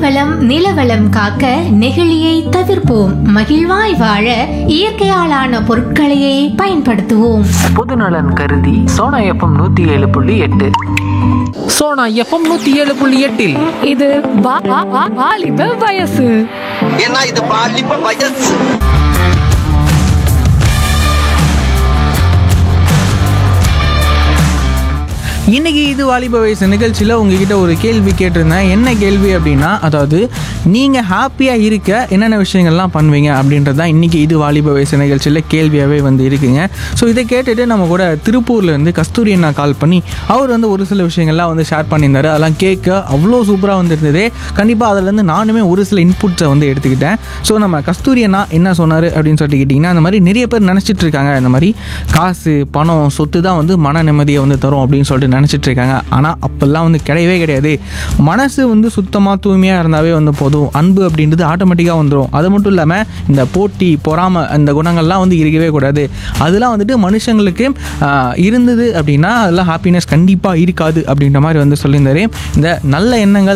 நீர்வளம் நிலவளம் காக்க நெகிழியை தவிர்ப்போம் மகிழ்வாய் வாழ இயற்கையாலான பொருட்களையே பயன்படுத்துவோம் பொதுநலன் கருதி சோனா எஃப்எம் நூற்றி ஏழு புள்ளி எட்டு சோனா எஃப்எம் நூற்றி ஏழு புள்ளி எட்டில் இது வா- வா- வா- வாலிப வயசு ஏன்னா இது பாலிப்ப வயசு இன்னைக்கு இது வாலிப வயசு நிகழ்ச்சியில் உங்ககிட்ட ஒரு கேள்வி கேட்டிருந்தேன் என்ன கேள்வி அப்படின்னா அதாவது நீங்கள் ஹாப்பியாக இருக்க என்னென்ன விஷயங்கள்லாம் பண்ணுவீங்க அப்படின்றது தான் இன்றைக்கி இது வாலிப வயசு நிகழ்ச்சியில் கேள்வியாகவே வந்து இருக்குங்க ஸோ இதை கேட்டுட்டு நம்ம கூட திருப்பூர்ல இருந்து கஸ்தூரி அண்ணா கால் பண்ணி அவர் வந்து ஒரு சில விஷயங்கள்லாம் வந்து ஷேர் பண்ணியிருந்தாரு அதெல்லாம் கேட்க அவ்வளோ சூப்பராக வந்து இருந்தது கண்டிப்பாக அதுலேருந்து நானுமே ஒரு சில இன்புட்ஸை வந்து எடுத்துக்கிட்டேன் ஸோ நம்ம கஸ்தூரி அண்ணா என்ன சொன்னார் அப்படின்னு சொல்லிட்டு கேட்டிங்கன்னா அந்த மாதிரி நிறைய பேர் நினச்சிட்டு இருக்காங்க இந்த மாதிரி காசு பணம் சொத்து தான் வந்து மன நிம்மதியை வந்து தரும் அப்படின்னு சொல்லிட்டு நினச்சிட்டு இருக்காங்க ஆனால் அப்போல்லாம் வந்து கிடையவே கிடையாது மனசு வந்து சுத்தமாக தூய்மையாக இருந்தாவே வந்து போதும் அன்பு அப்படின்றது ஆட்டோமேட்டிக்காக வந்துடும் அது மட்டும் இல்லாமல் இந்த போட்டி பொறாமை அந்த குணங்கள்லாம் வந்து இருக்கவே கூடாது அதெல்லாம் வந்துட்டு மனுஷங்களுக்கு ஆஹ், இருந்தது அப்படின்னா அதெல்லாம் ஹாப்பினஸ் கண்டிப்பாக இருக்காது அப்படின்ற மாதிரி வந்து சொல்லியிருந்தாரு இந்த நல்ல எண்ணங்கள்